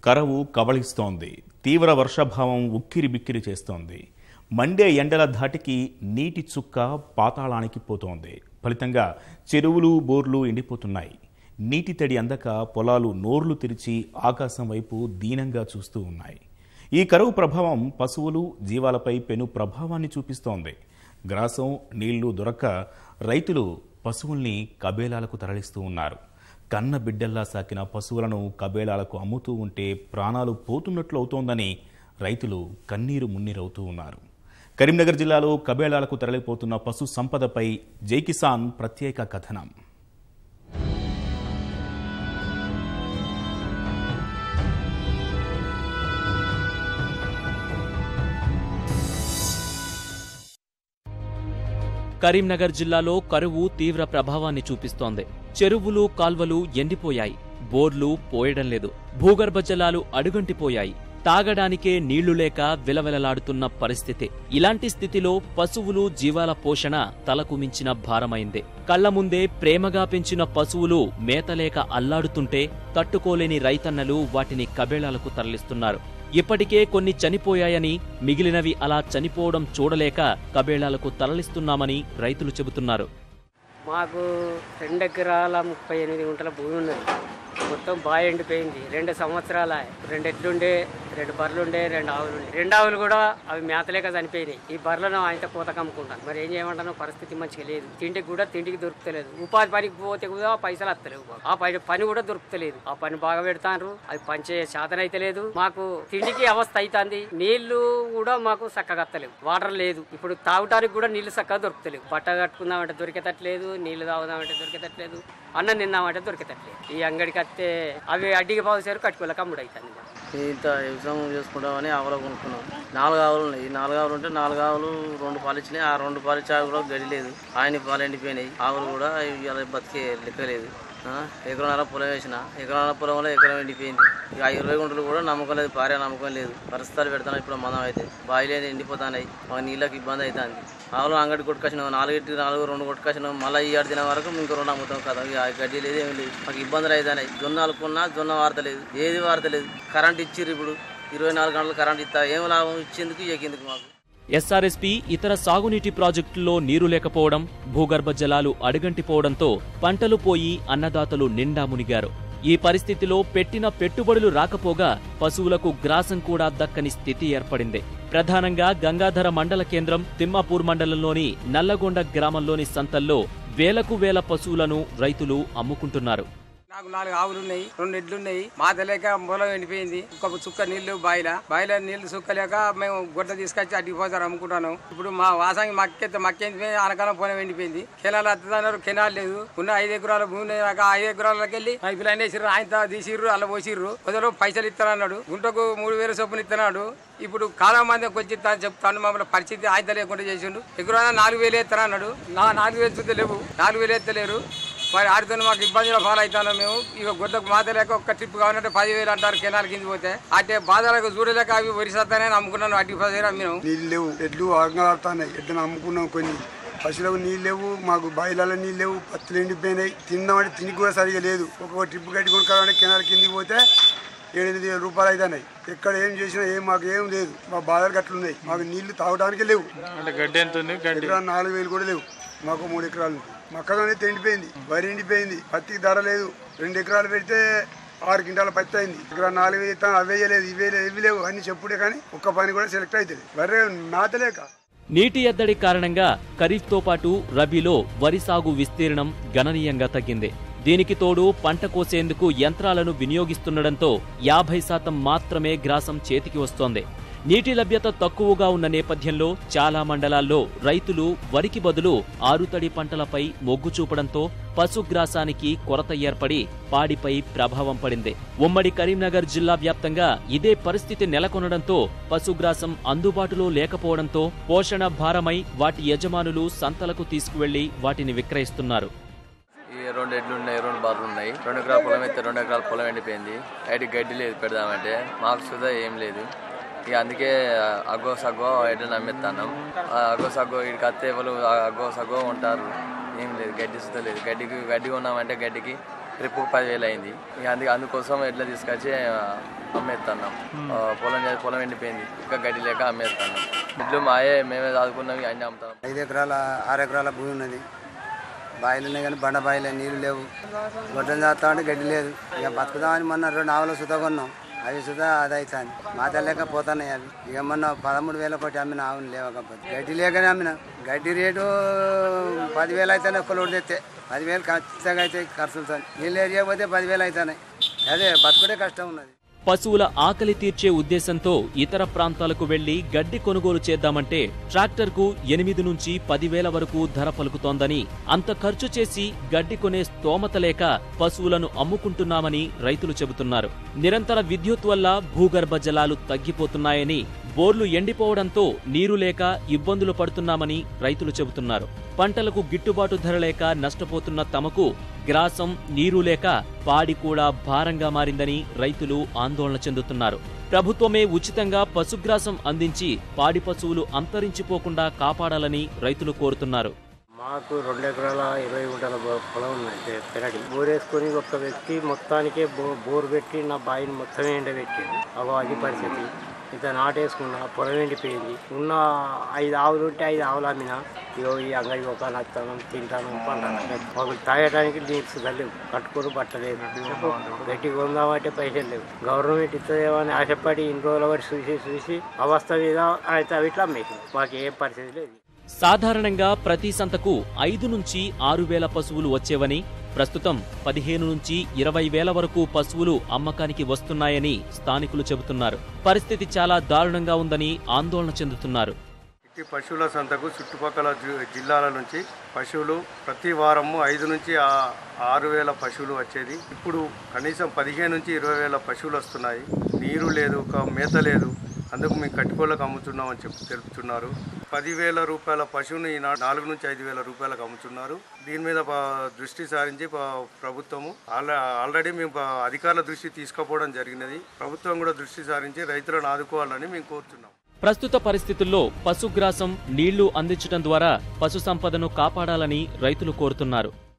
కరవు కబళిస్తోంది తీవ్ర వర్షాభావం ఉక్కిరి బిక్కిరి చేస్తోంది మండే ఎండల ధాటికి నీటి చుక్క పాతాళానికి పోతోంది ఫలితంగా చెరువులు బోర్లు ఎండిపోతున్నాయి నీటి తడి అందక పొలాలు నోర్లు తెరిచి ఆకాశం వైపు దీనంగా చూస్తూ ఉన్నాయి ఈ కరువు ప్రభావం పశువులు జీవాలపై పెను ప్రభావాన్ని చూపిస్తోంది గ్రాసం నీళ్లు దొరక్క రైతులు పశువుల్ని కబేలాలకు తరలిస్తూ ఉన్నారు కన్న బిడ్డల్లా సాకిన పశువులను కబేలాలకు అమ్ముతూ ఉంటే ప్రాణాలు పోతున్నట్లు అవుతోందని రైతులు కన్నీరు మున్నీరవుతూ ఉన్నారు కరీంనగర్ జిల్లాలో కబేళాలకు తరలిపోతున్న పశు సంపదపై జై కిసాన్ ప్రత్యేక కథనం కరీంనగర్ జిల్లాలో కరువు తీవ్ర ప్రభావాన్ని చూపిస్తోంది చెరువులు కాల్వలు ఎండిపోయాయి బోర్లు పోయడం లేదు భూగర్భ జలాలు అడుగంటిపోయాయి తాగడానికే నీళ్లు లేక విలవిలలాడుతున్న పరిస్థితి ఇలాంటి స్థితిలో పశువులు జీవాల పోషణ తలకు మించిన భారమైంది కళ్ల ముందే ప్రేమగా పెంచిన పశువులు మేతలేక అల్లాడుతుంటే తట్టుకోలేని రైతన్నలు వాటిని కబేళాలకు తరలిస్తున్నారు ఇప్పటికే కొన్ని చనిపోయాయని మిగిలినవి అలా చనిపోవడం చూడలేక కబేళాలకు తరలిస్తున్నామని రైతులు చెబుతున్నారు మాకు రెండు ఎకరాల ముప్పై ఎనిమిది గుంటల భూమి ఉన్నది మొత్తం బాగా ఎండిపోయింది రెండు సంవత్సరాల రెండు ఎడ్లుండే రెండు బర్రెలుండే రెండు ఆవులు ఉండే రెండు ఆవులు కూడా అవి మేతలేక చనిపోయినాయి ఈ బర్రెలను ఆయనతో కోత కమ్ముకుంటాను మరి ఏం చేయమంటాను పరిస్థితి మంచిగా లేదు తిండికి కూడా తిండికి దొరుకుతలేదు ఉపాధి పనికి పోతే కూడా పైసలు వస్తలేవు మాకు. ఆ పని పని కూడా దొరుకుతలేదు ఆ పని బాగా పెడతారు అది పనిచే శాతం అయితే లేదు మాకు తిండికి అవస్థ అవుతుంది నీళ్లు కూడా మాకు చక్కగా వస్తలేవు వాటర్ లేదు ఇప్పుడు తాగటానికి కూడా నీళ్లు చక్కగా దొరుకుతలేవు బట్ట కట్టుకుందామంటే దొరికేటట్లేదు నీళ్లు తాగుదామంటే దొరికేటట్లేదు అన్నం తిందామంటే దొరికేటట్లేదు ఈ అంగడికి వస్తే అవి అడ్డికి పావుసారు కట్టుకోలేక అమ్ముడు అవుతుంది మాకు. ఇంత వ్యవసాయం చేసుకుంటామని ఆవులు కొనుక్కున్నాం నాలుగు ఆవులు ఉన్నాయి ఈ నాలుగు ఆవులు ఉంటే నాలుగు ఆవులు రెండు పాలు ఇచ్చినాయి ఆ రెండు పాలు ఇచ్చే ఆవు కూడా గడి లేదు ఆయన పాలు ఎండిపోయినాయి ఆవులు కూడా ఇలా బతికే లెక్క లేదు ఆ, ఎకరాల పొలం వేసిన ఎకరాల పొలంలో ఎకరం ఎండిపోయింది ఇక ఆ ఇరవై గుంటలు కూడా నమ్మకం లేదు భార్య నమ్మకం లేదు పరిస్థితులు పెడతాను ఇప్పుడు మనం అయితే బావిలు అయితే ఎండిపోతున్నాయి మాకు నీళ్ళకి ఇబ్బంది అవుతుంది ఆవులు అంగడి కొట్టుకొచ్చినాం నాలుగింటి నాలుగు రెండు కొట్టుకొచ్చినాం మళ్ళీ ఈ ఆడు దిన వరకు ఇంకో రెండు అమ్ముతాం కదా ఇక ఆ గడ్డి లేదు ఏమి లేదు మాకు ఇబ్బందులు అవుతున్నాయి జొన్న అలుకున్నా జొన్న వార్తలేదు ఏది వార్తలేదు కరెంట్ ఇచ్చిర్రు ఇప్పుడు ఇరవై నాలుగు గంటలు కరెంట్ ఇస్తా ఏం లాభం ఇచ్చేందుకు ఎక్కేందుకు మాకు ఎస్ఆర్ఎస్పీ ఇతర సాగునీటి ప్రాజెక్టుల్లో నీరు లేకపోవడం భూగర్భ జలాలు అడుగంటిపోవడంతో పంటలు పోయి అన్నదాతలు నిండా మునిగారు ఈ పరిస్థితిలో పెట్టిన పెట్టుబడులు రాకపోగా పశువులకు గ్రాసం కూడా దక్కని స్థితి ఏర్పడింది ప్రధానంగా గంగాధర మండల కేంద్రం తిమ్మాపూర్ మండలంలోని నల్లగొండ గ్రామంలోని సంతల్లో వేలకు వేల పశువులను రైతులు అమ్ముకుంటున్నారు నాకు నాలుగు ఆవులు ఉన్నాయి రెండు ఎడ్లు ఉన్నాయి మాత లేక పొలం ఎండిపోయింది ఒక చుక్క నీళ్లు బాయిల బాయిల నీళ్లు చుక్క లేక మేము గుడ్డ తీసుకొచ్చి అడ్డికి పోతారు అమ్ముకుంటాను ఇప్పుడు మా వాసానికి మక్కెత్తే మక్కేంది అనకాలం పొలం ఎండిపోయింది కెనాలు వస్తున్నారు కెనాలు లేదు ఉన్న ఐదు ఎకరాల భూమి ఉన్నది నాకు ఆ ఐదు ఎకరాలకి వెళ్ళి పైపులు అయినా వేసిర్రు ఆయన తీసిర్రు అలా పోసిర్రు కొద్దిలో పైసలు ఇస్తానన్నాడు గుంటకు మూడు వేల చొప్పున ఇస్తున్నాడు ఇప్పుడు కాలం మందికి వచ్చి తా- చెప్తాను మమ్మల్ని పరిస్థితి ఆయన లేకుండా చేసిండు ఎకరాన నాలుగు వేలు ఎత్తారా అన్నాడు నా నాలుగు వేలు చూస్తే లేవు నాలుగు వేలు ఎత్తలేరు మరి ఆడితో మాకు ఇబ్బందుల పాలవుతాను మేము ఇక గుడ్డకు మాత లేక ఒక్క ట్రిప్ కావాలంటే పదివేలు అంటారు కెనాల్ కింద పోతే అంటే బాధలకు చూడలేక అవి వరిసత్తానే అమ్ముకున్నాను అడ్డి పదివేలు అమ్మినాం నీళ్ళు లేవు ఎడ్లు ఆగలాడుతున్నాయి ఎడ్లను అమ్ముకున్నాం కొన్ని పశువులకు నీళ్ళు లేవు మాకు బాయిలలో నీళ్ళు లేవు పత్తులు ఎండిపోయినాయి తిందామంటే తిని కూడా సరిగా లేదు ఒక్కొక్క ట్రిప్ కట్టి కొనుక్కోవాలంటే కెనాల్ కిందికి పోతే ఏడెనిమిది వేల రూపాయలు అవుతున్నాయి ఎక్కడ ఏం చేసినా ఏం మాకు ఏం లేదు మా బాధలు గట్లున్నాయి మాకు నీళ్లు తాగడానికి లేవు అంటే గడ్డి ఎంత ఉంది గడ్డి ఎకరా నాలుగు వేలు కూడా లేవు మాకు మూడు ఎకరాలు ఉంది. మొక్కజొన్న అయితే ఎండిపోయింది వరి ఎండిపోయింది పత్తికి ధర లేదు రెండు ఎకరాలు పెడితే ఆరు క్వింటాల పత్తి అయింది ఇక్కడ నాలుగు వేలు ఇస్తాను అవి వేయలేదు ఇవి వేయలేదు ఇవి లేవు అన్ని చెప్పుడే కానీ ఒక్క పని కూడా సెలెక్ట్ అవుతుంది వరి నాతలేక నీటి ఎద్దడి కారణంగా ఖరీఫ్తో పాటు రబీలో వరి సాగు విస్తీర్ణం గణనీయంగా తగ్గింది దీనికి తోడు పంట కోసేందుకు యంత్రాలను వినియోగిస్తుండటంతో యాభై శాతం మాత్రమే గ్రాసం చేతికి వస్తోంది నీటి లభ్యత తక్కువగా ఉన్న నేపథ్యంలో చాలా మండలాల్లో రైతులు వరికి బదులు ఆరుతడి పంటలపై మొగ్గు చూపడంతో పశుగ్రాసానికి కొరత ఏర్పడి పాడిపై ప్రభావం పడింది ఉమ్మడి కరీంనగర్ జిల్లా వ్యాప్తంగా ఇదే పరిస్థితి నెలకొనడంతో పశుగ్రాసం అందుబాటులో లేకపోవడంతో పోషణ భారమై వాటి యజమానులు సంతలకు తీసుకువెళ్లి వాటిని విక్రయిస్తున్నారు ఈ రెండు ఎడ్లు ఉన్నాయి రెండు బర్రెలు ఉన్నాయి రెండు ఎకరాల పొలం అయితే రెండు ఎకరాల పొలం ఎండిపోయింది అయితే గడ్డి లేదు పెడదామంటే మాకు సుధా ఏం లేదు ఇక అందుకే అగ్గో సగ్గో ఎడ్లు నమ్మిస్తాను అగ్గో సగ్గో ఇక్కడికి వస్తే వాళ్ళు అగ్గో సగ్గో ఉంటారు ఏం లేదు గడ్డి సుధా లేదు గడ్డికి గడ్డి కొన్నామంటే గడ్డికి ట్రిప్ పదివేలు అయింది ఇక అందుకే అందుకోసం ఎడ్లు తీసుకొచ్చి అమ్మేస్తున్నాం ఆ, పొలం చే- పొలం ఎండిపోయింది ఇంకా గడ్డి లేక అమ్మేస్తున్నాం ఇట్లు మాయే మేమే చదువుకున్నవి అన్నీ అమ్ముతాం ఐదు ఎకరాల ఆరు ఎకరాల భూమి ఉన్నది బాయిలు ఉన్నాయి కానీ బండ బాయిలే నీళ్లు లేవు గొడ్డలు చేస్తా అంటే గడ్డి లేదు ఇక బతుకుదామని మొన్న రెండు ఆవులు సుతా కొన్నాం అవి సుతా అది అవుతాను మాత లేక పోతున్నాయి అవి ఇక మొన్న పదమూడు వేల కోటి అమ్మిన ఆవులు లేవకపోతే గడ్డి లేకనే అమ్మిన గడ్డి రేటు పదివేలు అవుతాయి ఒక్క లోటు తెస్తే పదివేలు ఖచ్చితంగా అయితే ఖర్చులతో నీళ్ళు ఏరియకపోతే పదివేలు అవుతున్నాయి అదే బతుకుడే కష్టం ఉన్నది పశువుల ఆకలి తీర్చే ఉద్దేశంతో ఇతర ప్రాంతాలకు వెళ్లి గడ్డి కొనుగోలు చేద్దామంటే ట్రాక్టర్కు ఎనిమిది నుంచి పదివేల వరకు ధర పలుకుతోందని అంత ఖర్చు చేసి గడ్డి కొనే స్తోమత లేక పశువులను అమ్ముకుంటున్నామని రైతులు చెబుతున్నారు నిరంతర విద్యుత్ వల్ల భూగర్భ జలాలు తగ్గిపోతున్నాయని బోర్లు ఎండిపోవడంతో నీరు లేక ఇబ్బందులు పడుతున్నామని రైతులు చెబుతున్నారు పంటలకు గిట్టుబాటు ధర లేక నష్టపోతున్న తమకు గ్రాసం నీరు లేక పాడి కూడా భారంగా మారిందని రైతులు ఆందోళన చెందుతున్నారు ప్రభుత్వమే ఉచితంగా పశుగ్రాసం అందించి పాడి పశువులు అంతరించిపోకుండా కాపాడాలని రైతులు కోరుతున్నారు మాకు రెండు ఎకరాల ఇరవై గుంటల బో- పొలం ఉన్నది పెరడి బోర్ వేసుకొని ఒక వ్యక్తి మొత్తానికే బో బోర్ పెట్టి నా బావిని మొత్తమే ఎండబెట్టింది అగో అది పరిస్థితి ఇంత నాటేసుకున్నా పొలం ఎండిపోయింది ఉన్న ఐదు ఆవులు ఉంటే ఐదు ఆవులు అమ్మిన ఇగో ఈ అంగడి ఒక నత్తాను తింటాను పంటాను మాకు తాగడానికి నీరు సుధా లేవు కట్టుకొని పట్టలేదు గట్టి కొందామంటే పైసలు లేవు గవర్నమెంట్ ఇస్తుందేమో అని ఆశపడి ఇన్ని రోజుల వరకు చూసి చూసి అవస్థ మీద అయితే అవి ఇట్లా అమ్మేసి మాకు ఏం పరిస్థితి లేదు సాధారణంగా ప్రతి సంతకు ఐదు నుంచి ఆరు వేల పశువులు వచ్చేవని ప్రస్తుతం పదిహేను నుంచి ఇరవై వేల వరకు పశువులు అమ్మకానికి వస్తున్నాయని స్థానికులు చెబుతున్నారు పరిస్థితి చాలా దారుణంగా ఉందని ఆందోళన చెందుతున్నారు ఇట్టి పశువుల సంతకు చుట్టుపక్కల జి- జిల్లాల నుంచి పశువులు ప్రతి వారము ఐదు నుంచి ఆ- ఆరు వేల పశువులు వచ్చేది ఇప్పుడు కనీసం పదిహేను నుంచి ఇరవై వేల పశువులు వస్తున్నాయి నీరు లేదు ఒక మేత లేదు అందుకు మేము కట్టుకోళ్ళకు అమ్ముతున్నామని చెప్పి తెలుపుతున్నారు పదివేల రూపాయల పశువుని ఈనాడు నాలుగు నుంచి ఐదు వేల రూపాయలకు అమ్ముతున్నారు దీని మీద ప- దృష్టి సారించి ప- ప్రభుత్వము ఆల్రె- ఆల్రెడీ మేము ప- అధికారుల దృష్టి తీసుకుపోవడం జరిగినది ప్రభుత్వం కూడా దృష్టి సారించి రైతులను ఆదుకోవాలని మేము కోరుతున్నాం ప్రస్తుత పరిస్థితుల్లో పశుగ్రాసం నీళ్లు అందించడం ద్వారా పశు సంపదను కాపాడాలని రైతులు కోరుతున్నారు